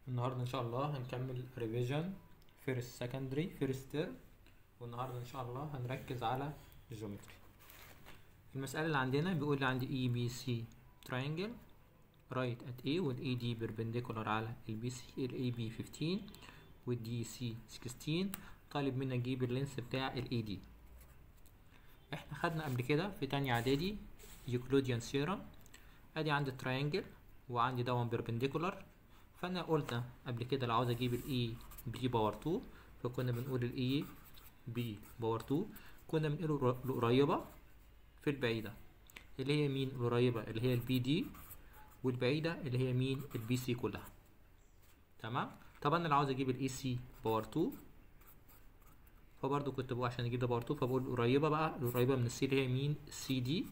النهاردة إن شاء الله هنكمل ريفيجن فيرست سكندري فيرست ترم والنهاردة إن شاء الله هنركز على الجيومتري المسألة اللي عندنا بيقول لي عندي اي بي سي triangle right at A وال AD perpendicular على ال BC ال AB 15 وال DC 16 طالب مني اجيب اللينس بتاع ال AD احنا خدنا قبل كده في تانية اعدادي يوكلوديان سيرم ادي عندي تراينجل وعندي دون بيربنديكولار فانا قلت قبل كده لو عاوز اجيب الاي بي باور 2 فكنا بنقول الاي بي باور 2 كنا بنقول القريبة في البعيدة اللي هي مين القريبة اللي هي البي دي والبعيدة اللي هي مين البي سي كلها تمام طبعا انا لو عاوز اجيب الاي سي باور 2 فبرضه كنت بقول عشان اجيب ده باور 2 فبقول القريبة بقى القريبة من السي اللي هي مين سي دي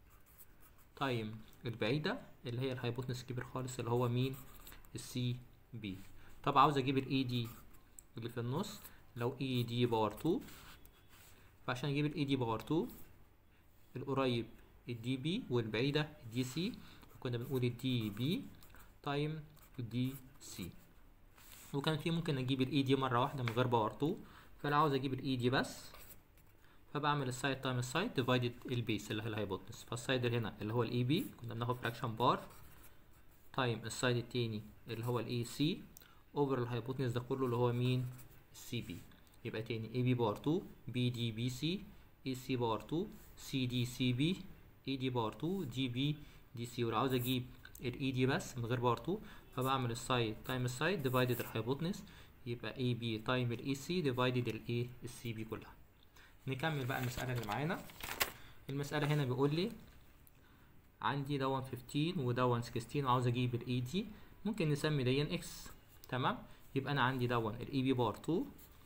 تايم البعيدة اللي هي الهايبوتنس الكبير خالص اللي هو مين السي بي طب عاوز اجيب الاي دي اللي في النص لو اي دي باور 2 فعشان اجيب الاي دي باور 2 القريب الدي بي والبعيدة الدي سي كنا بنقول الدي بي تايم الدي سي وكان في ممكن اجيب الاي دي مرة واحدة من غير باور 2 فلو عاوز اجيب الاي دي بس فبعمل السايد تايم السايد ديفايدد البيس اللي هي الهايبوتنس فالسايد اللي هنا اللي هو الاي بي كنا بناخد فراكشن بار تايم السايد التاني اللي هو الاي سي اوفر الهايبوتنس ده كله اللي هو مين السي بي يبقى تاني اي بي باور 2 بي دي بي سي اي سي باور 2 سي دي سي بي اي دي باور 2 دي بي دي سي ولو عاوز اجيب الاي دي بس من غير باور 2 فبعمل السايد تايم السايد ديفايدد الهايبوتنس يبقى اي بي تايم الاي سي ديفايدد الاي السي بي كلها نكمل بقى المسألة اللي معانا المسألة هنا بيقول لي عندي دون 15 ودون 16 وعاوز اجيب الاي دي ممكن نسمي دي اكس تمام يبقى انا عندي دون الاي بي بار 2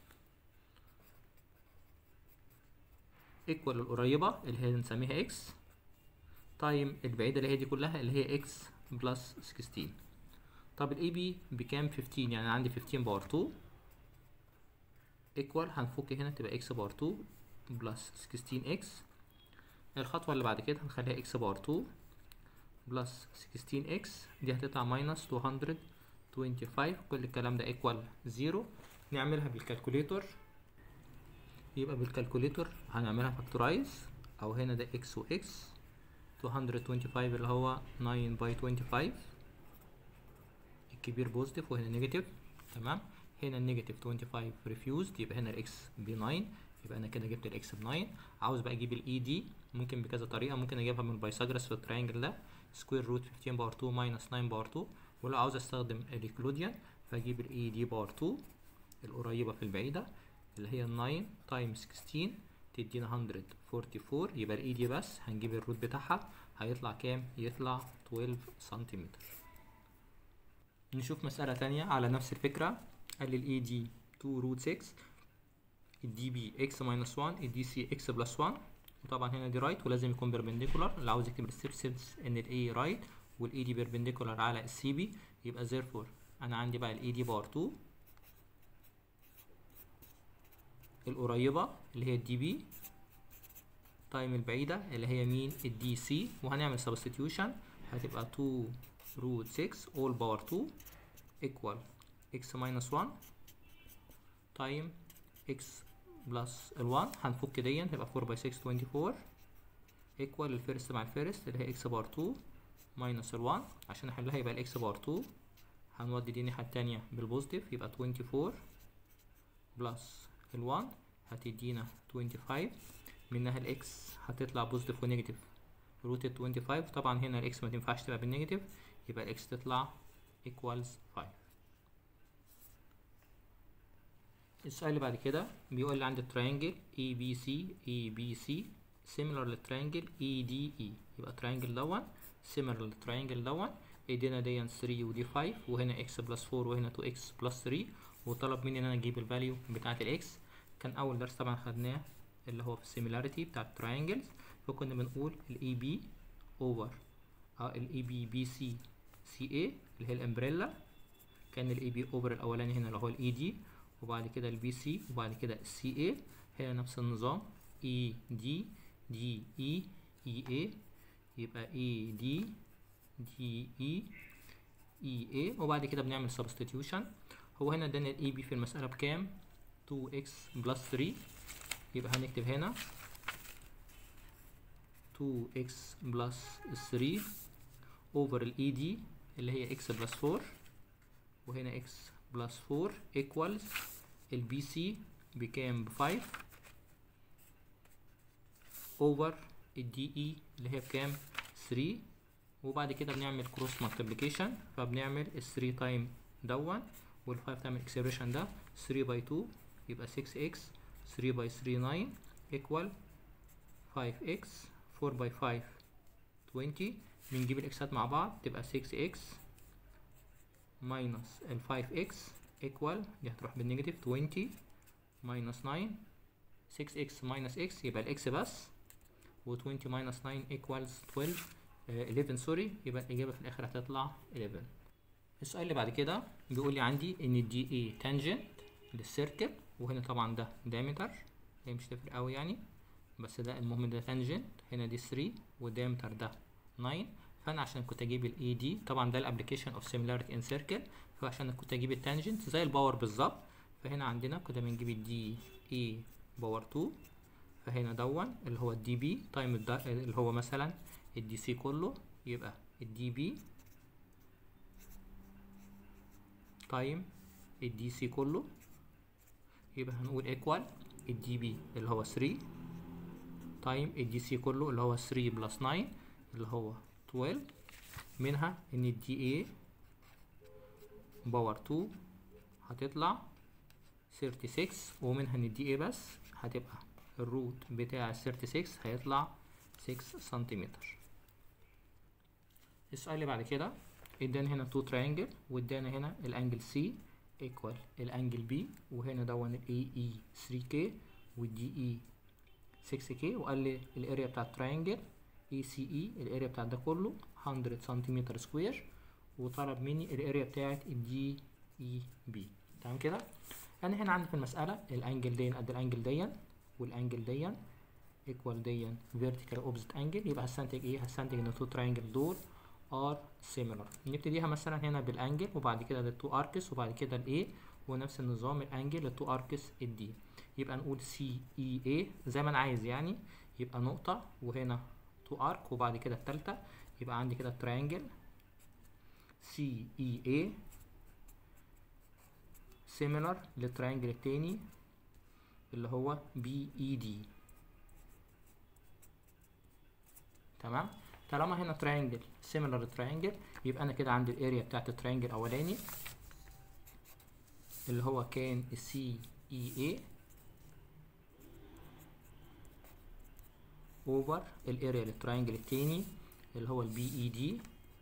ايكوال القريبة اللي هي نسميها اكس تايم البعيدة اللي هي دي كلها اللي هي اكس بلس 16 طب الاي بي بكام 15 يعني عندي 15 باور 2 ايكوال هنفك هنا تبقى اكس باور 2 بلس 16 اكس الخطوة اللي بعد كده هنخليها اكس باور 2 بلس 16 اكس دي هتطلع ماينس 225 كل الكلام ده ايكوال 0 نعملها بالكالكوليتور يبقى بالكالكوليتور هنعملها فاكتورايز او هنا ده اكس واكس 225 اللي هو 9 باي 25 الكبير بوزيتيف وهنا نيجاتيف تمام هنا النيجاتيف 25 ريفيوزد يبقى هنا الاكس ب 9 يبقى انا كده جبت الاكس ب 9 عاوز بقى اجيب الاي دي ممكن بكذا طريقه ممكن اجيبها من البايثاغورس في التراينجل ده سكوير روت 15 باور 2 ماينس 9 باور 2 ولو عاوز استخدم اليكلوديان فاجيب الاي دي باور 2 القريبه في البعيده اللي هي 9 تايم 16 تدينا 144 يبقى الاي دي بس هنجيب الروت بتاعها هيطلع كام يطلع 12 سنتيمتر نشوف مسألة تانية على نفس الفكرة قال لي الاي دي 2 روت 6 الدي بي اكس ماينس 1 الدي سي اكس بلس 1 وطبعا هنا دي رايت ولازم يكون بيربنديكولار اللي عاوز يكتب الستيب سينس ان الاي رايت والاي دي بيربنديكولار على السي بي يبقى therefore انا عندي بقى الاي دي باور 2 القريبة اللي هي الدي بي تايم البعيدة اللي هي مين الدي سي وهنعمل substitution هتبقى 2 root 6 all power 2 equal x minus 1 تايم x بلس ال 1 هنفك دي هيبقى 4 باي 6 24 equal الفيرست مع الفيرست اللي هي x باور 2 minus ال 1 عشان احلها يبقى ال x باور 2 هنودي دي الناحية التانية بالبوزيتيف يبقى 24 بلس ال 1 هتدينا 25 منها ال x هتطلع بوزيتيف ونيجاتيف روت 25 طبعا هنا ال x ما تنفعش تبقى بالنيجاتيف يبقى ال x تطلع equals 5 السؤال اللي بعد كده بيقول لي عندي تريانجل اي بي سي اي بي سي similar للتريانجل اي دي اي يبقى تريانجل دون similar للتريانجل دون ادينا دي 3 ودي 5 وهنا اكس بلس 4 وهنا 2 اكس بلس 3 وطلب مني ان انا اجيب الفاليو بتاعه الاكس كان اول درس طبعا خدناه اللي هو في السيميلاريتي بتاع التريانجلز فكنا بنقول الاي بي اوفر الاي بي بي سي سي اي اللي هي الامبريلا كان الاي بي اوفر الاولاني هنا اللي هو الاي دي وبعد كده البي سي وبعد كده السي اي هنا نفس النظام اي دي دي اي اي اي يبقى اي دي دي اي اي اي وبعد كده بنعمل سبستيتيوشن هو هنا اداني الاي بي في المسألة بكام 2x بلس 3 يبقى هنكتب هنا 2x بلس 3 over الاي دي اللي هي x بلس 4 وهنا x بلس 4 equals البي سي بكام ب 5 over الدي اي اللي هي بكام 3 وبعد كده بنعمل كروس مالتيبليكيشن فبنعمل ال 3 تايم دون وال 5 تايم الاكسبريشن ده 3 باي 2 يبقى 6x 3 باي 3 9 equal 5x 4 باي 5 20 بنجيب الاكسات مع بعض تبقى 6x minus ال 5x equal دي هتروح بالنيجاتيف 20 minus 9 6x minus x يبقى الاكس بس و 20 minus 9 equals 12 آه 11 سوري يبقى الإجابة في الآخر هتطلع 11 السؤال اللي بعد كده بيقول لي عندي إن الدي اي تانجنت للسيركل وهنا طبعا ده diameter هي مش تفرق أوي يعني بس ده المهم ده تانجنت هنا دي 3 والديامتر ده 9 فانا عشان كنت اجيب الاي دي طبعا ده الابلكيشن اوف سيميلاريتي ان سيركل فعشان كنت اجيب التانجنت زي الباور بالظبط فهنا عندنا كنا بنجيب الدي اي باور 2 فهنا دون اللي هو الدي بي تايم اللي هو مثلا الدي سي كله يبقى الدي بي تايم الدي سي كله يبقى هنقول ايكوال الدي بي اللي هو 3 تايم الدي سي كله اللي هو 3 بلس 9 اللي هو 12 منها ان الدي اي باور 2 هتطلع 36 ومنها ان الدي اي بس هتبقى الروت بتاع 36 هيطلع 6 سنتيمتر السؤال اللي بعد كده ادانا هنا 2 تراينجل وادانا هنا الانجل سي ايكوال الانجل بي وهنا دون الاي اي 3 كي والدي اي 6 كي وقال لي الاريا بتاع التراينجل اي سي اي الاريا بتاع ده كله 100 سنتيمتر سكوير وطلب مني الاريا بتاعت الدي اي بي تمام كده انا هنا عندي في المساله الانجل دين قد الانجل دين والانجل دين ايكوال دين فيرتيكال اوبزيت انجل يبقى هستنتج ايه هستنتج ان التو تراينجل دول ار سيميلر نبتديها مثلا هنا بالانجل وبعد كده للتو اركس وبعد كده الاي ونفس النظام الانجل للتو اركس الدي يبقى نقول سي اي اي زي ما انا عايز يعني يبقى نقطه وهنا تو ارك وبعد كده التالتة يبقى عندي كده تراينجل سي اي اي سيميلر للتراينجل التاني اللي هو بي اي دي تمام طالما هنا تراينجل سيميلر للتراينجل يبقى انا كده عندي الاريا بتاعت التراينجل الاولاني اللي هو كان السي اي اي اوفر الاريا للتراينجل التاني اللي هو البي اي دي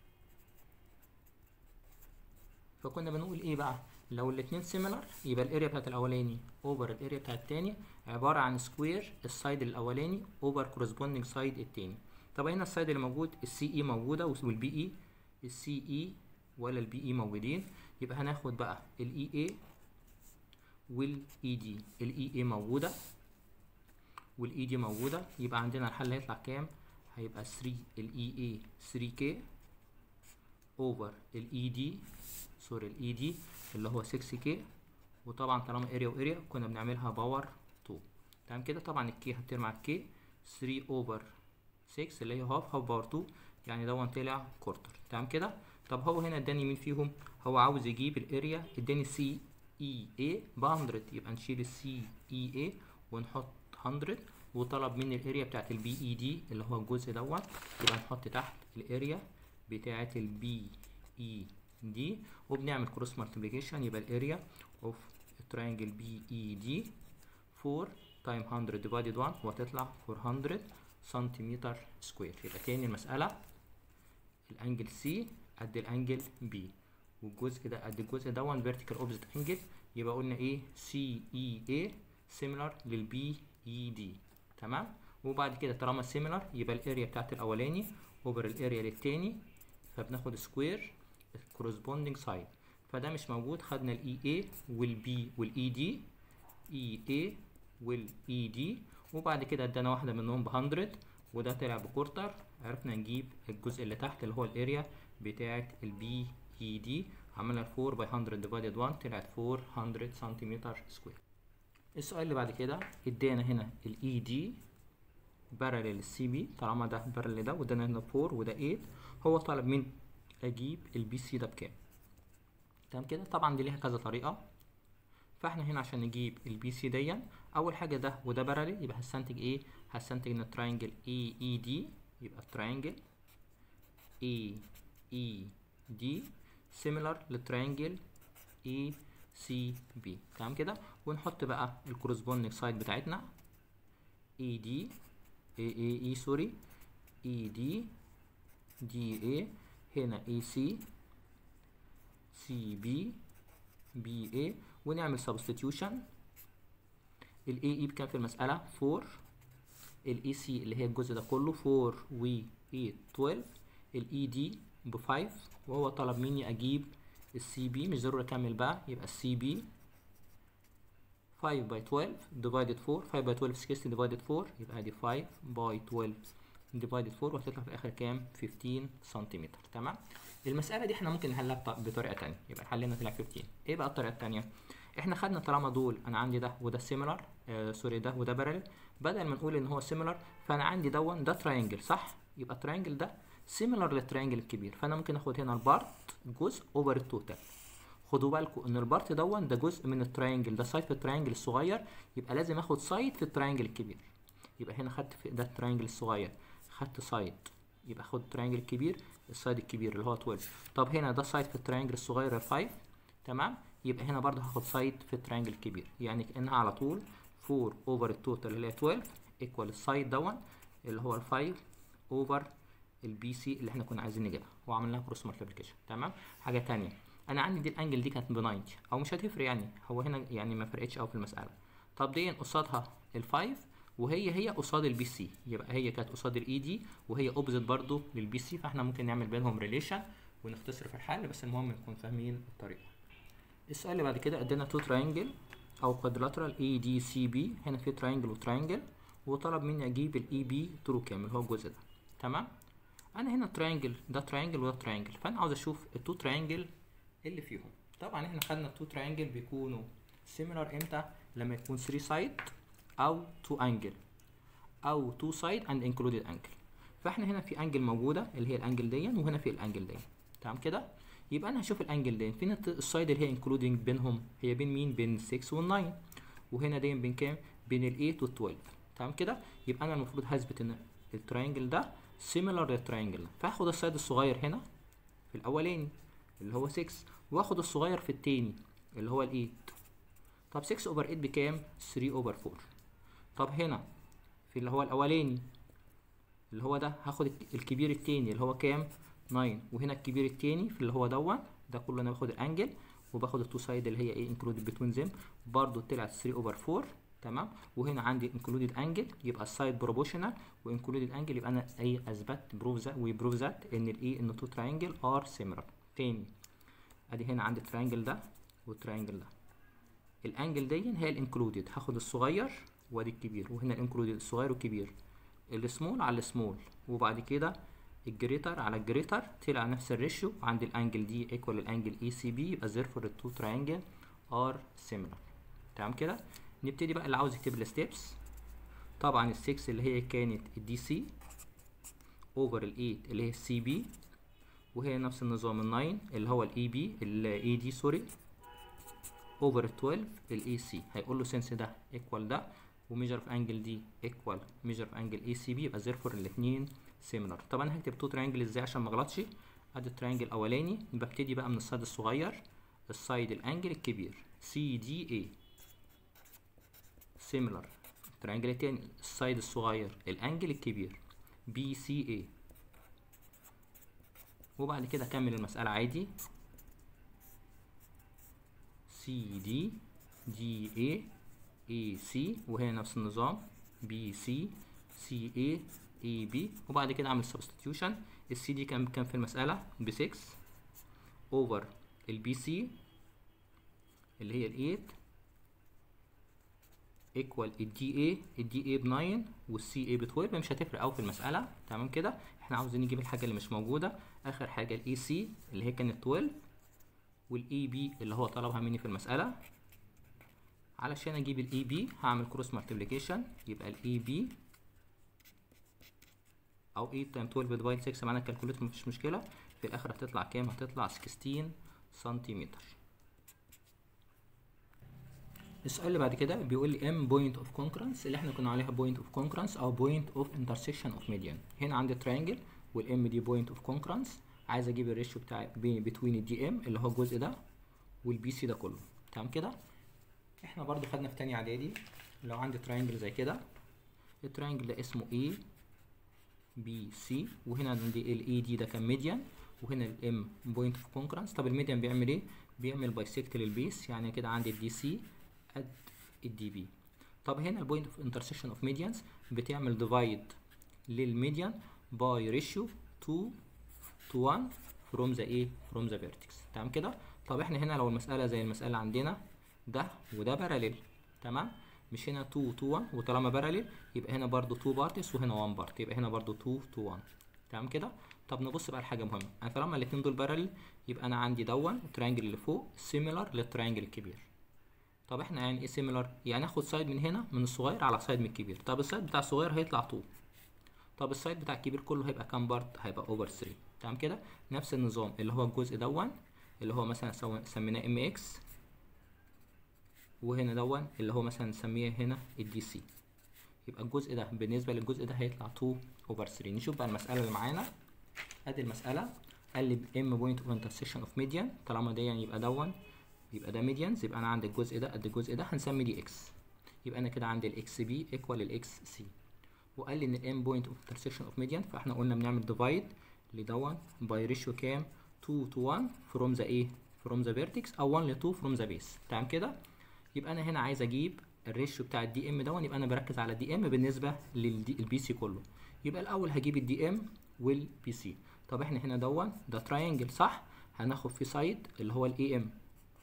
فكنا بنقول ايه بقى لو الاتنين سيميلر يبقى الاريا بتاعت الاولاني اوفر الاريا بتاعت التاني عباره عن سكوير السايد الاولاني اوفر كورسبوندينج سايد التاني طب هنا السايد اللي موجود السي اي موجوده والبي اي السي اي ولا البي اي موجودين يبقى هناخد بقى الاي اي والاي دي الاي اي موجوده والاي دي موجوده يبقى عندنا الحل هيطلع كام هيبقى 3 الاي اي 3 كي اوفر الاي دي سوري الاي دي اللي هو 6 كي وطبعا طالما اريا واريا كنا بنعملها باور 2 تمام كده طبعا الكي هتطير مع الكي 3 اوفر 6 اللي هي هاف هاف باور 2 يعني دون طلع كورتر تمام كده طب هو هنا اداني مين فيهم هو عاوز يجيب الاريا اداني سي اي اي ب 100 يبقى نشيل السي اي اي ونحط 100 وطلب مني الاريا بتاعت البي اي دي اللي هو الجزء دوت يبقى نحط تحت الاريا بتاعت البي اي دي وبنعمل كروس مالتيبليكيشن يبقى الاريا اوف التراينجل بي اي دي 4 تايم 100 ديفايدد 1 وهتطلع 400 سنتيمتر سكوير يبقى تاني المسألة الانجل سي قد الانجل بي والجزء ده قد الجزء دون فيرتيكال اوبزيت انجل يبقى قلنا ايه سي اي اي سيميلر للبي اي دي تمام وبعد كده طالما سيميلر يبقى الاريا بتاعت الاولاني اوفر الاريا للتاني فبناخد سكوير corresponding side فده مش موجود خدنا الاي اي والبي والاي دي اي اي والاي دي وبعد كده ادانا واحده منهم ب 100 وده طلع بكورتر عرفنا نجيب الجزء اللي تحت اللي هو الاريا بتاعه البي اي دي عملنا 4 باي 100 ديفايدد 1 طلعت 400 سنتيمتر سكوير السؤال اللي بعد كده ادانا هنا الاي دي بارلل السي بي طالما ده بارلل ده وادانا هنا 4 وده 8 هو طالب مني اجيب البي سي ده بكام تمام كده طبعا دي ليها كذا طريقه فاحنا هنا عشان نجيب البي سي دي اول حاجه ده وده بارلل يبقى هستنتج ايه هستنتج ان التراينجل اي اي دي يبقى التراينجل اي اي دي similar للتراينجل اي سي بي تمام كده ونحط بقى الكورسبوندنج سايد بتاعتنا اي دي اي اي اي سوري اي دي دي اي هنا اي سي سي بي بي اي ونعمل سبستيتيوشن الاي اي بكام في المسألة 4 الاي سي اللي هي الجزء ده كله 4 و 8 12 الاي دي ب 5 وهو طلب مني اجيب السي بي مش ضروري اكمل بقى يبقى السي بي 5 باي 12 divided 4 5 باي 12 60 divided 4 يبقى دي 5 باي 12 divided 4 وهتطلع في الاخر كام 15 سنتيمتر تمام المسألة دي احنا ممكن نحلها بط- بطريقة تانية يبقى حلنا طلع 15 ايه بقى الطريقة التانية احنا خدنا طالما دول انا عندي ده وده سيميلار آه سوري ده وده بارل بدل ما نقول ان هو سيميلار فانا عندي دون ده تراينجل صح يبقى التراينجل ده سيميلار للتراينجل الكبير فانا ممكن اخد هنا البارت جزء اوفر التوتال خدوا بالكم ان البارت دون ده جزء من التراينجل ده سايد في التراينجل الصغير يبقى لازم اخد سايد في التراينجل الكبير يبقى هنا خدت في ده التراينجل الصغير خدت سايد يبقى خد التراينجل الكبير السايد الكبير اللي هو 12 طب هنا ده سايد في التراينجل الصغير 5 تمام يبقى هنا برضه هاخد سايد في التراينجل الكبير يعني كانها على طول 4 اوفر التوتال اللي هي 12 ايكوال السايد دون اللي هو ال 5 اوفر البي سي اللي احنا كنا عايزين نجيبها وعملناها كروس مالتيبيكيشن تمام حاجه تانية انا عندي دي الانجل دي كانت ب 90 او مش هتفرق يعني هو هنا يعني ما فرقتش قوي في المساله طب دي قصادها ال 5 وهي هي قصاد البي سي يبقى هي كانت قصاد الاي دي وهي اوبزيت برضو للبي سي فاحنا ممكن نعمل بينهم ريليشن ونختصر في الحل بس المهم نكون فاهمين الطريقه السؤال اللي بعد كده ادينا تو تراينجل او كوادراترال اي دي سي بي هنا في تراينجل وتراينجل وطلب مني اجيب الاي بي ترو كامل هو الجزء ده تمام انا هنا تراينجل ده تراينجل وده تراينجل فانا عاوز اشوف التو تراينجل اللي فيهم طبعا احنا خدنا التو تراينجل بيكونوا سيميلار امتى لما يكون 3 سايد او 2 انجل او 2 سايد اند انكلودد انجل فاحنا هنا في انجل موجوده اللي هي الانجل دي وهنا في الانجل دي تمام كده يبقى انا هشوف الانجل دي فين الت- السايد اللي هي انكلودنج بينهم هي بين مين بين 6 وال 9 وهنا دي بين كام بين ال 8 وال 12 تمام كده يبقى انا المفروض هثبت ان التراينجل ده سيميلار للتراينجل ده فهاخد السايد الصغير هنا في الاولاني اللي هو 6 واخد الصغير في التاني اللي هو ال 8 طب 6 اوفر 8 بكام 3 اوفر 4 طب هنا في اللي هو الاولاني اللي هو ده هاخد الك- الكبير التاني اللي هو كام 9 وهنا الكبير التاني في اللي هو دون ده كله انا باخد الانجل وباخد التو سايد اللي هي ايه انكلودد بتوين زيم برضو طلعت 3 اوفر 4 تمام وهنا عندي انكلودد انجل يبقى السايد بروبوشنال وانكلودد انجل يبقى انا ايه اثبت بروف ذات وبروف ذات ان الايه ان تو تراينجل ار سيميلار تاني ادي هنا عندي التراينجل ده والتراينجل ده الانجل دي هي الانكلودد هاخد الصغير وادي الكبير وهنا الانكلودد الصغير والكبير السمول على السمول وبعد كده الجريتر على الجريتر طلع نفس الريشيو عند الانجل دي ايكوال الانجل اي سي بي يبقى therefore التو تراينجل ار سيميلار تمام كده نبتدي بقى اللي عاوز يكتب الستبس طبعا ال 6 اللي هي كانت الدي سي اوفر ال 8 اللي هي السي بي وهي نفس النظام ال 9 اللي هو الاي بي الاي دي سوري اوفر 12 الاي سي هيقول له سنس ده ايكوال ده وميجر في انجل دي ايكوال ميجر في انجل اي سي بي يبقى therefore الاثنين سيميلار طب انا هكتب تو ترينجل ازاي عشان ما اغلطش ادي الترينجل الاولاني ببتدي بقى من السايد الصغير السايد الانجل الكبير سي دي اي سيميلار الترينجل التاني السايد الصغير الانجل الكبير بي سي اي وبعد كده اكمل المسألة عادي سي دي دي اي اي سي وهي نفس النظام بي سي سي اي اي بي وبعد كده اعمل سبستيتيوشن السي دي كان كان في المسألة ب 6 اوفر البي سي اللي هي ال 8 ايكوال الدي اي الدي اي ب 9 والسي اي ب 12 مش هتفرق قوي في المسألة تمام كده احنا عاوزين نجيب الحاجة اللي مش موجودة اخر حاجة الاي سي اللي هي كانت 12 والاي بي اللي هو طلبها مني في المساله علشان اجيب الاي بي هعمل كروس مالتيبليكيشن يبقى الاي بي او 8 تايم 12 ديفايد 6 معانا الكالكوليتر مفيش مشكله في الاخر هتطلع كام هتطلع 16 سنتيمتر السؤال اللي بعد كده بيقول لي ام بوينت اوف كونكرنس اللي احنا كنا عليها بوينت اوف كونكرنس او بوينت اوف انترسكشن اوف ميديان هنا عندي تريانجل والام دي بوينت اوف كونكرنس عايز اجيب الريشيو بتاع بين الدي ام اللي هو الجزء ده والبي سي ده كله تمام كده احنا برضو خدنا في تانية اعدادي لو عندي تريانجل زي كده التريانجل ده اسمه اي بي سي وهنا عندي الاي دي ده كان ميديان وهنا الام بوينت اوف كونكرنس طب الميديان بيعمل ايه بيعمل بايسكت للبيس يعني كده عندي الدي سي قد الدي بي طب هنا البوينت اوف انترسكشن اوف ميديانز بتعمل ديفايد للميديان باي ريشيو 2 to 1 from the ايه from the vertex تمام كده طب احنا هنا لو المساله زي المساله اللي عندنا ده وده باراليل تمام مش هنا 2 to 1 وطالما باراليل يبقى هنا برضو 2 بارتس وهنا 1 بارت يبقى هنا برضو 2 to 1 تمام كده طب نبص بقى لحاجه مهمه انا طالما الاثنين دول باراليل يبقى انا عندي دون التريانجل اللي فوق سيميلر للتريانجل الكبير طب احنا يعني ايه سيميلر يعني اخد سايد من هنا من الصغير على سايد من الكبير طب السايد بتاع الصغير هيطلع 2 طب السايد بتاع الكبير كله هيبقى كام بارت هيبقى اوفر 3 تمام كده نفس النظام اللي هو الجزء دون اللي هو مثلا سميناه ام اكس وهنا دون اللي هو مثلا نسميه هنا الدي سي يبقى الجزء ده بالنسبه للجزء ده هيطلع 2 اوفر 3 نشوف بقى المساله اللي معانا ادي المساله قال لي ام بوينت اوف انترسكشن اوف ميديان طالما دي يعني يبقى دون يبقى ده ميديانز يبقى انا عندي الجزء ده قد الجزء ده هنسمي دي اكس يبقى انا كده عندي الاكس بي ايكوال الاكس سي وقال لي ان الام بوينت اوف انترسكشن اوف ميديان فاحنا قلنا بنعمل ديفايد لدون باي ريشيو كام 2 to 1 from the ايه from the vertex او 1 ل 2 from the base تمام كده يبقى انا هنا عايز اجيب الريشيو بتاع الدي ام دون يبقى انا بركز على الدي ام بالنسبه للبي سي كله يبقى الاول هجيب الدي ام والبي سي طب احنا هنا دون ده تراينجل صح هناخد فيه سايد اللي هو الاي ام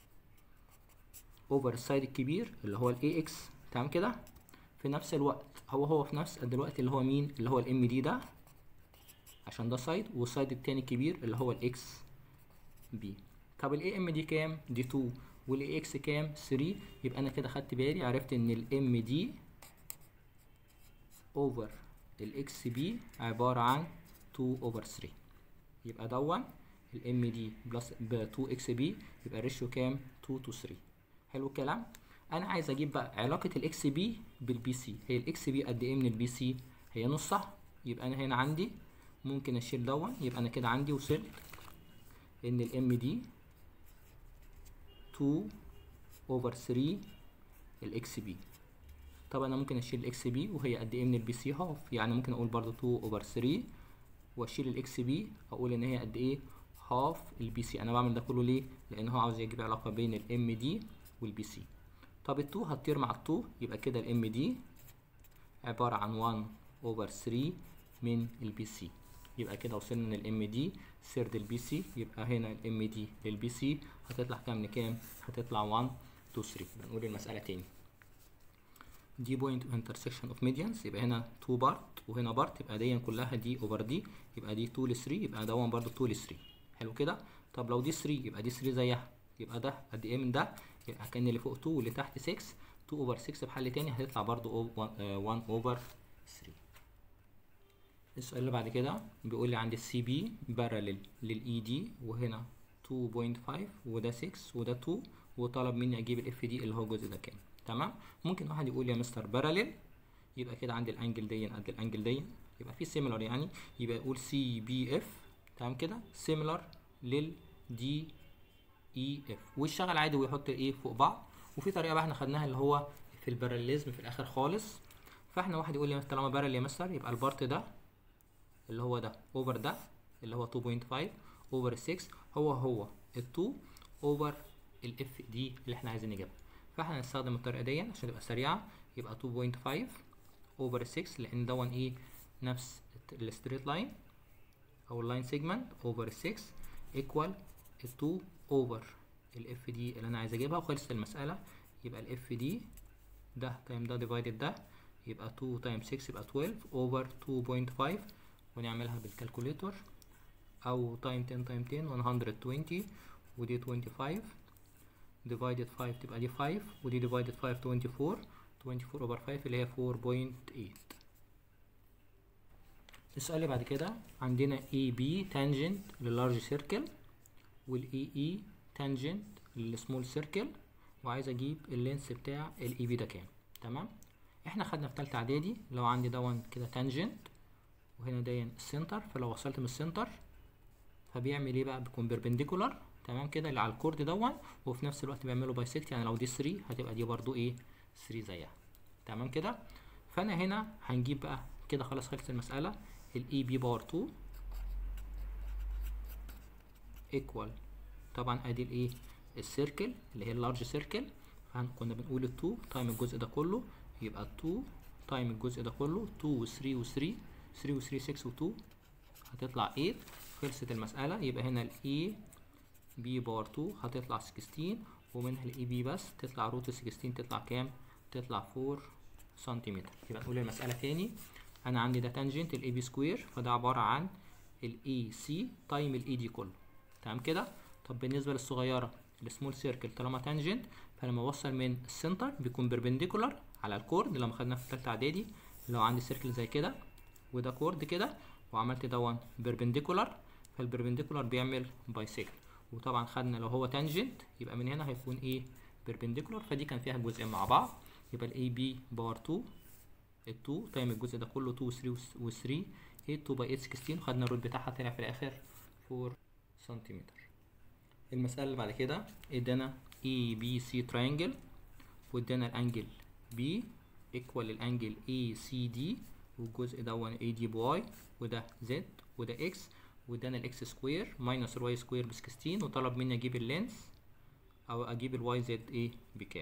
اوفر السايد الكبير اللي هو الاي اكس تمام كده في نفس الوقت هو هو في نفس الوقت اللي هو مين اللي هو الام دي ده عشان ده سايد والسايد التاني الكبير اللي هو الاكس بي طب الاي ام دي كام دي 2 والاي اكس كام 3 يبقى انا كده خدت بالي عرفت ان الام دي اوفر الاكس بي عباره عن 2 اوفر 3 يبقى دون الام دي بلس ب 2 اكس بي يبقى الريشيو كام 2 تو 3 حلو الكلام انا عايز اجيب بقى علاقه الاكس بي بالبي سي هي الاكس بي قد ايه من البي سي هي نصها يبقى انا هنا عندي ممكن اشيل دون يبقى انا كده عندي وصلت ان الام دي 2 اوفر 3 الاكس بي طبعا انا ممكن اشيل الاكس بي وهي قد ايه من البي سي هاف يعني ممكن اقول برضو 2 اوفر 3 واشيل الاكس بي اقول ان هي قد ايه هاف البي سي انا بعمل ده كله ليه لان هو عاوز يجيب علاقه بين الام دي والبي سي طب ال2 هتطير مع ال2 يبقى كده الام دي عباره عن 1 اوفر 3 من البي سي يبقى كده وصلنا ان الام دي سرد البي سي يبقى هنا الام دي للبي سي هتطلع كام لكام هتطلع 1 2 3 بنقول المساله تاني دي بوينت اوف انترسكشن اوف ميديانز يبقى هنا 2 بارت وهنا بارت يبقى دي كلها دي اوفر دي يبقى دي 2 ل 3 يبقى ده 1 برضه 2 ل 3 حلو كده طب لو دي 3 يبقى دي 3 زيها يبقى ده قد ايه من ده يبقى كان اللي فوق 2 واللي تحت 6 2 اوفر 6 بحل تاني هتطلع برضه 1 اوفر 3 السؤال اللي بعد كده بيقول لي عندي السي بي باراليل للاي دي وهنا 2.5 وده 6 وده 2 وطلب مني اجيب الاف دي اللي هو الجزء ده كام تمام ممكن واحد يقول يا مستر باراليل يبقى كده عندي الانجل دي قد الانجل دي يبقى في سيميلر يعني يبقى يقول سي بي اف تمام كده سيميلر للدي اي اف ويشتغل عادي ويحط الايه فوق بعض وفي طريقه بقى احنا خدناها اللي هو في الباراليزم في الاخر خالص فاحنا واحد يقول لي طالما بارل يا مستر يبقى البارت ده اللي هو ده اوفر ده اللي هو 2.5 اوفر 6 هو هو ال 2 اوفر الاف دي اللي احنا عايزين نجيبها فاحنا هنستخدم الطريقه دي عشان تبقى سريعه يبقى 2.5 اوفر 6 لان دون ايه نفس الستريت لاين او اللاين سيجمنت اوفر 6 ايكوال 2 اوفر الاف دي اللي انا عايز اجيبها وخلصت المساله يبقى الاف دي ده تايم ده ديفايدد ده يبقى 2 تايم 6 يبقى 12 اوفر 2.5 ونعملها بالكالكوليتور او تايم 10 تايم 10 120 ودي 25 divided 5 تبقى دي 5 ودي divided 5 24 24 over 5 اللي هي 4.8 السؤال اللي بعد كده عندنا AB tangent للارج سيركل والاي اي تانجنت للسمول سيركل وعايز اجيب اللينس بتاع الاي بي ده كام تمام احنا خدنا في تالتة اعدادي لو عندي دون كده تانجنت وهنا ده السنتر فلو وصلت من السنتر فبيعمل ايه بقى بيكون بيربنديكولار تمام كده اللي على الكورد دون وفي نفس الوقت بيعمله بايسكت يعني لو دي 3 هتبقى دي برضو ايه 3 زيها تمام كده فانا هنا هنجيب بقى كده خلاص خلصت المسألة الاي بي باور 2 ايكوال طبعا ادي الايه السيركل اللي هي اللارج سيركل كنا بنقول ال 2 تايم الجزء ده كله يبقى 2 تايم الجزء ده كله 2 و 3 و 3 3 و 3 6 و 2 هتطلع 8 خلصت المسألة يبقى هنا ال A B باور 2 هتطلع 16 ومنها ال AB بس تطلع روت 16 تطلع كام؟ تطلع 4 سنتيمتر يبقى نقول المسألة تاني أنا عندي ده تانجنت ال AB سكوير فده عبارة عن ال AC تايم ال AD كله تمام كده؟ طب بالنسبة للصغيرة السمول سيركل طالما تانجنت فلما اوصل من السنتر بيكون بيربنديكولار على الكورد لما خدناه في تالتة اعدادي لو عندي سيركل زي كده وده كورد كده وعملت دون بيربنديكولار فالبيربنديكولار بيعمل بايسيكل وطبعا خدنا لو هو تانجنت يبقى من هنا هيكون ايه بيربنديكولار فدي كان فيها جزئين مع بعض يبقى الاي بي باور 2 ال 2 تايم الجزء ده كله 2 و 3 و 3 8 2 باي 8 16 وخدنا الروت بتاعها طلع في الاخر 4 سنتيمتر المسألة اللي بعد كده ادانا اي بي سي تراينجل وادانا الانجل بي ايكوال الانجل اي سي دي والجزء دون اي دي باي وده زد وده اكس وادانا الاكس سكوير ماينس الواي سكوير ب 16 وطلب مني اجيب اللينس او اجيب الواي زد ايه بكام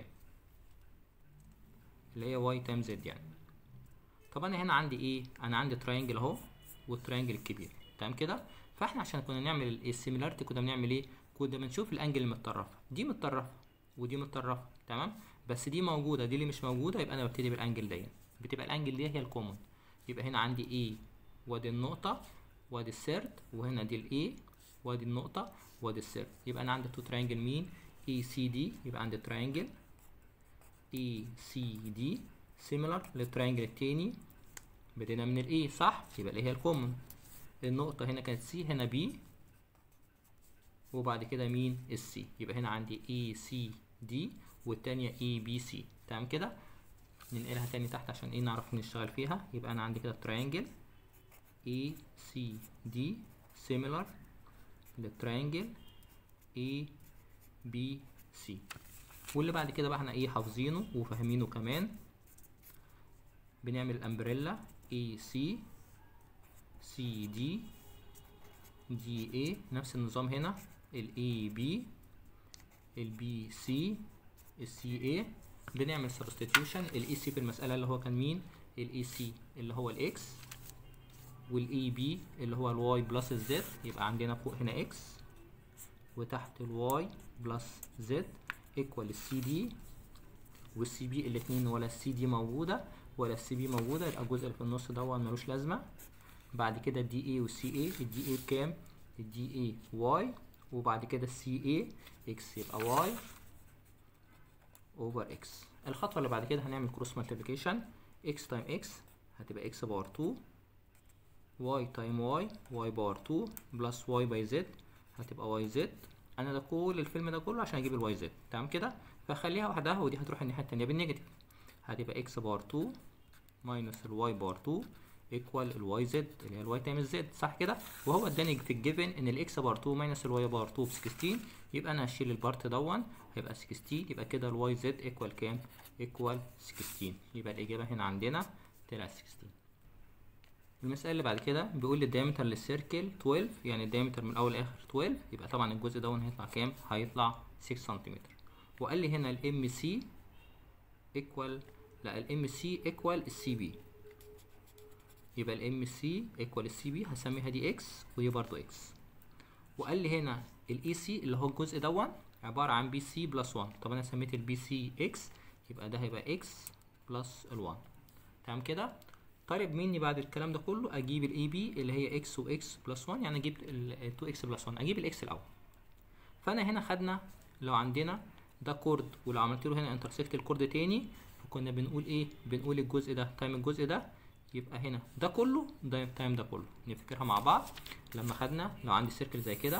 اللي هي واي تايم زد يعني طب انا هنا عندي ايه انا عندي تراينجل اهو والتراينجل الكبير تمام كده فاحنا عشان كنا نعمل السيميلاريتي كنا بنعمل ايه كنا بنشوف الانجل المتطرفه دي متطرفه ودي متطرفه تمام بس دي موجوده دي اللي مش موجوده يبقى انا ببتدي بالانجل دي بتبقى الانجل دي هي الكومون يبقى هنا عندي ايه وادي النقطه وادي السيرد وهنا دي الاي وادي النقطه وادي السيرد يبقى انا عندي تو تراينجل مين اي سي دي يبقى عندي تراينجل اي سي دي سيميلر للتراينجل التاني بدينا من الاي صح يبقى اللي هي الكومون النقطه هنا كانت سي هنا بي وبعد كده مين السي يبقى هنا عندي اي سي دي والتانية اي بي سي تمام كده ننقلها تاني تحت عشان ايه نعرف نشتغل فيها يبقى انا عندي كده تراينجل اي سي دي similar للتراينجل اي بي سي واللي بعد كده بقى احنا ايه حافظينه وفاهمينه كمان بنعمل الامبريلا اي سي سي دي دي اي نفس النظام هنا الاي بي البي سي السي اي بنعمل سبستيتيوشن الاي سي في المساله اللي هو كان مين الاي سي اللي هو الاكس والاي بي اللي هو الواي بلس الزد يبقى عندنا فوق هنا اكس وتحت الواي بلس زد ايكوال السي دي والسي بي الاتنين ولا السي دي موجوده ولا السي بي موجوده يبقى الجزء اللي في النص ده ملوش لازمه بعد كده الدي اي والسي اي الدي اي بكام الدي اي واي وبعد كده السي اي اكس يبقى واي اوفر اكس الخطوه اللي بعد كده هنعمل كروس مالتيبيكيشن اكس تايم اكس هتبقى اكس باور 2 واي تايم واي واي باور 2 بلس واي باي زد هتبقى واي زد انا ده كل الفيلم ده كله عشان اجيب الواي زد تمام كده فخليها وحدها ودي هتروح الناحيه التانيه بالنيجاتيف هتبقى اكس باور 2 ماينس الواي باور 2 ايكوال الواي زد اللي هي الواي تايم الزد صح كده وهو اداني في الجيفن ان الاكس بار 2 ماينس الواي بار 2 ب 16 يبقى انا هشيل البارت دون هيبقى 16 يبقى كده الواي زد ايكوال كام ايكوال 16 يبقى الاجابه هنا عندنا طلع 16 المسألة اللي بعد كده بيقول لي الدايمتر للسيركل 12 يعني الدايمتر من اول لاخر 12 يبقى طبعا الجزء دون هيطلع كام هيطلع 6 سنتيمتر وقال لي هنا الام سي ايكوال لا الام سي ايكوال السي بي يبقى الام سي ايكوال السي بي هسميها دي اكس ودي برضو اكس وقال لي هنا الاي سي اللي هو الجزء دون عباره عن بي سي بلس 1 طب انا سميت البي سي اكس يبقى ده هيبقى اكس بلس ال1 تمام كده طالب مني بعد الكلام ده كله اجيب الاي بي اللي هي اكس واكس بلس 1 يعني اجيب ال 2 اكس بلس 1 اجيب الاكس الاول فانا هنا خدنا لو عندنا ده كورد ولو عملت له هنا انترسكت الكورد تاني فكنا بنقول ايه بنقول الجزء ده تايم الجزء ده يبقى هنا ده كله ده تايم ده كله نفتكرها مع بعض لما خدنا لو عندي سيركل زي كده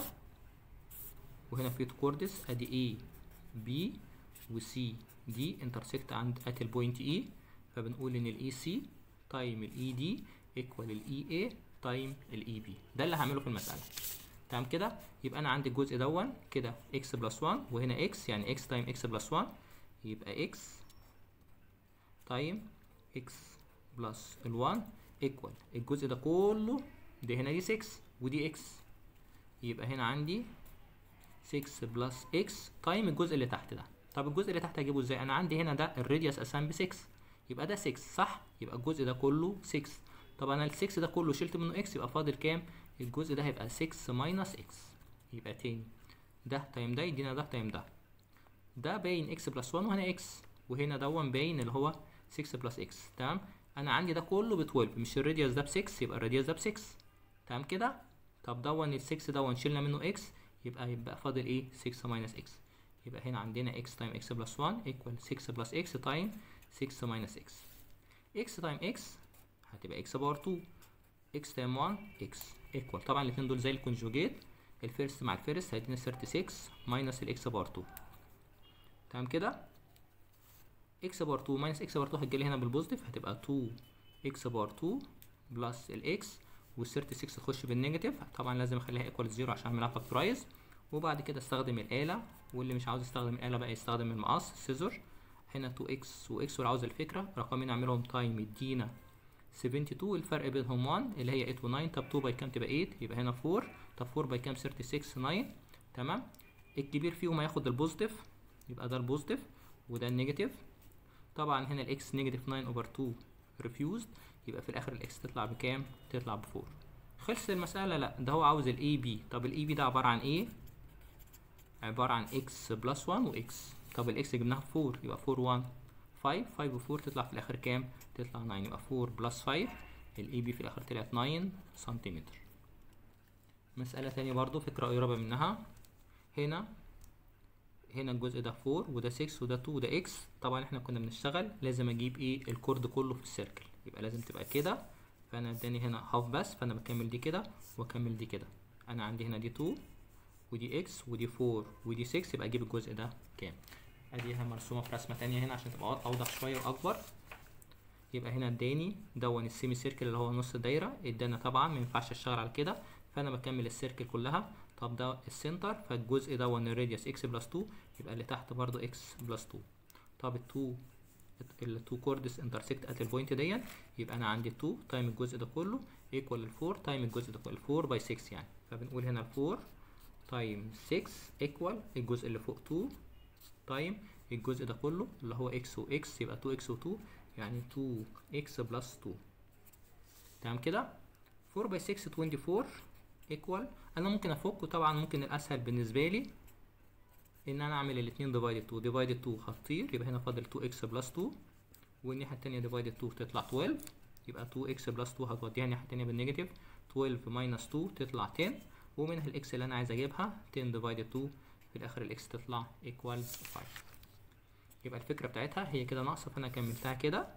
وهنا في كوردس ادي A B و C دي انترسكت عند ات البوينت E فبنقول ان الاي سي تايم الاي دي ايكوال الاي اي تايم الاي بي ده اللي هعمله في المساله تمام كده يبقى انا عندي الجزء دون كده اكس بلس 1 وهنا اكس يعني اكس تايم اكس بلس 1 يبقى اكس تايم اكس بلس ال1 ايكوال الجزء ده كله ده هنا دي 6 ودي اكس يبقى هنا عندي 6 بلس اكس تايم الجزء اللي تحت ده طب الجزء اللي تحت هجيبه ازاي انا عندي هنا ده الراديوس اساسا ب 6 يبقى ده 6 صح يبقى الجزء ده كله 6 طب انا ال 6 ده كله شلت منه اكس يبقى فاضل كام الجزء ده هيبقى 6 ماينس اكس يبقى تاني ده تايم ده يدينا ده تايم ده ده باين اكس بلس 1 وهنا اكس وهنا دون باين اللي هو 6 بلس اكس تمام انا عندي ده كله ب 12 مش الراديوس ده ب 6 يبقى الراديوس ده ب 6 تمام كده طب دون ال 6 دون شلنا منه اكس يبقى يبقى فاضل ايه 6 ماينس اكس يبقى هنا عندنا x تايم x بلس 1 equal 6 بلس x تايم 6 ماينس x x تايم x هتبقى x باور 2 x تايم 1 x equal طبعا الاثنين دول زي الكونجوجيت الفيرست مع الفيرست هيدينا 36 ماينس الاكس باور 2 تمام كده x باور 2 ماينس x باور 2 هتجيلي هنا بالبوزيتيف هتبقى 2 x باور 2 بلس الاكس وال 36 تخش بالنيجاتيف طبعا لازم اخليها ايكوال 0 عشان اعملها فاكتورايز وبعد كده استخدم الآلة واللي مش عاوز يستخدم الآلة بقى يستخدم المقص السيزور هنا 2x وx واللي عاوز الفكرة رقمين اعملهم تايم يدينا 72 الفرق بينهم 1 اللي هي 8 و9 طب 2 باي كام تبقى 8 يبقى هنا 4 طب 4 باي كام 36 9 تمام الكبير فيهم هياخد البوزيتيف يبقى ده البوزيتيف وده النيجاتيف طبعا هنا الاكس نيجاتيف 9 اوفر 2 ريفيوزد يبقى في الاخر الاكس تطلع بكام تطلع ب 4 خلصت المسألة لا ده هو عاوز الاي بي طب الاي بي ده عبارة عن ايه عبارة عن x بلس 1 و x طب الاكس جبناها 4 يبقى 4 1 5 5 و 4 تطلع في الاخر كام؟ تطلع 9 يبقى 4 بلس 5 الاي بي في الاخر طلعت 9 سنتيمتر مسألة تانية برضو فكرة قريبة منها هنا هنا الجزء ده 4 وده 6 وده 2 وده x طبعا احنا كنا بنشتغل لازم اجيب ايه الكورد كله في السيركل يبقى لازم تبقى كده فانا اداني هنا هاف بس فانا بكمل دي كده واكمل دي كده انا عندي هنا دي 2 ودي اكس ودي 4 ودي 6 يبقى اجيب الجزء ده كام اديها مرسومه في رسمه تانية هنا عشان تبقى اوضح شويه واكبر يبقى هنا اداني دون السيمي سيركل اللي هو نص الدايره ادانا طبعا ما ينفعش اشتغل على كده فانا بكمل السيركل كلها طب ده السنتر فالجزء دون الراديوس اكس بلس 2 يبقى اللي تحت برضو اكس بلس 2 طب ال 2 ال 2 كوردس انترسكت ات البوينت دي يبقى انا عندي 2 تايم الجزء ده كله ايكوال ال 4 تايم الجزء ده كله 4 باي 6 يعني فبنقول هنا 4 تايم 6 ايكوال الجزء اللي فوق 2 تايم الجزء ده كله اللي هو x و x يبقى 2x و 2 يعني 2x بلس 2 تمام كده 4 باي 6 24 ايكوال انا ممكن افكه طبعا ممكن الاسهل بالنسبه لي ان انا اعمل الاثنين ديفايدد 2 ديفايدد 2 هتطير يبقى هنا فاضل 2x بلس 2 والناحيه الثانيه ديفايدد 2 تطلع 12 يبقى 2x بلس 2 هتوديها الناحيه الثانيه بالنيجاتيف 12 ماينس 2 تطلع 10 ومنها الاكس اللي انا عايز اجيبها 10 ديفايدد 2 في الاخر الاكس تطلع ايكوال 5 يبقى الفكره بتاعتها هي كده ناقصه فانا كملتها كده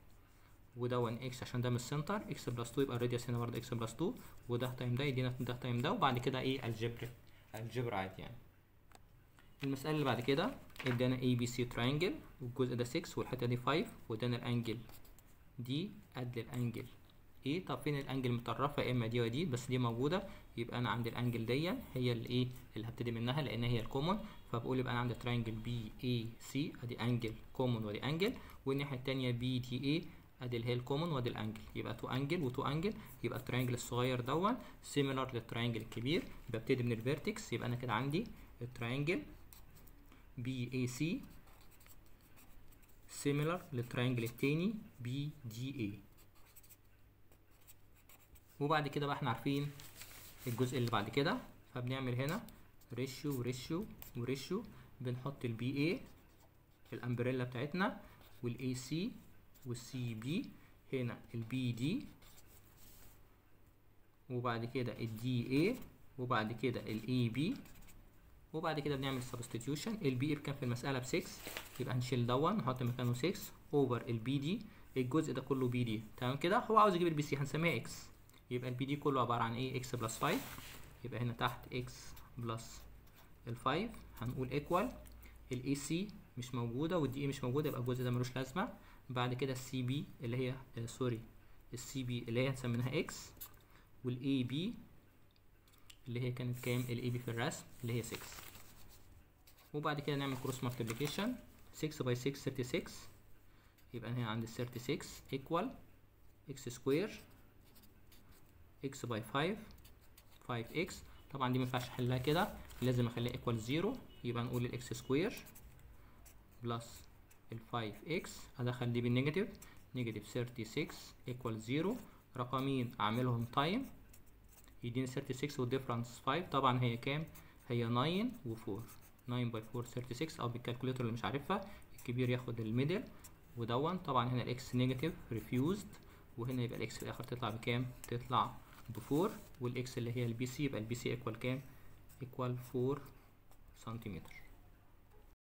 وده 1 اكس عشان ده من السنتر اكس بلس 2 يبقى الراديوس هنا برضه اكس بلس 2 وده تايم ده يدينا ده تايم ده وبعد كده ايه الجبر الجبر عادي يعني المسألة اللي بعد كده ادانا اي بي سي تراينجل والجزء ده 6 والحتة دي 5 وادانا الانجل دي قد الانجل ايه طب فين الانجل مطرفة يا اما دي ودي بس دي موجودة يبقى انا عندي الانجل دي هي اللي ايه اللي هبتدي منها لان هي الكومون فبقول يبقى انا عندي تراينجل بي اي سي ادي انجل كومون ودي انجل والناحية التانية بي دي اي ادي اللي هي الكومون وادي الانجل يبقى تو انجل وتو انجل يبقى التراينجل الصغير دون سيميلار للتراينجل الكبير ببتدي من الفيرتكس يبقى انا كده عندي التراينجل بي اي سي سيميلار للتراينجل التاني بي دي اي وبعد كده بقى احنا عارفين الجزء اللي بعد كده فبنعمل هنا ريشيو وريشيو وريشيو بنحط البي اي الامبريلا بتاعتنا والاي سي والسي بي هنا البي دي وبعد كده الدي اي وبعد كده الاي بي وبعد كده بنعمل سبستيتيوشن البي بكام في المساله ب 6 يبقى هنشيل دون نحط مكانه 6 اوفر البي دي الجزء ده كله بي دي تمام كده هو عاوز يجيب البي سي هنسميها اكس يبقى البي دي كله عباره عن ايه اكس بلس 5 يبقى هنا تحت اكس بلس ال 5 هنقول ايكوال الاي سي مش موجوده والدي اي مش موجوده يبقى الجزء ده ملوش لازمه بعد كده السي بي اللي هي آه سوري السي بي اللي هي هنسميها اكس والاي بي اللي هي كانت كام الاي بي في الرسم اللي هي 6 وبعد كده نعمل كروس مالتيبليكيشن 6 باي 6 36 يبقى هنا عندي 36 ايكوال اكس سكوير اكس باي 5 5 اكس طبعا دي مينفعش احلها كده لازم اخليها ايكوال 0 يبقى نقول الاكس سكوير بلس ال 5 اكس ادخل دي بالنيجاتيف نيجاتيف 36 ايكوال 0 رقمين اعملهم تايم يديني 36 والديفرنس 5 طبعا هي كام هي 9 و4 9 باي 4 36 او بالكالكوليتر اللي مش عارفها الكبير ياخد الميدل ودون طبعا هنا الاكس نيجاتيف ريفيوزد وهنا يبقى الاكس في الاخر تطلع بكام تطلع ب 4 والاكس اللي هي البي سي يبقى البي سي ايكوال كام ايكوال 4 سنتيمتر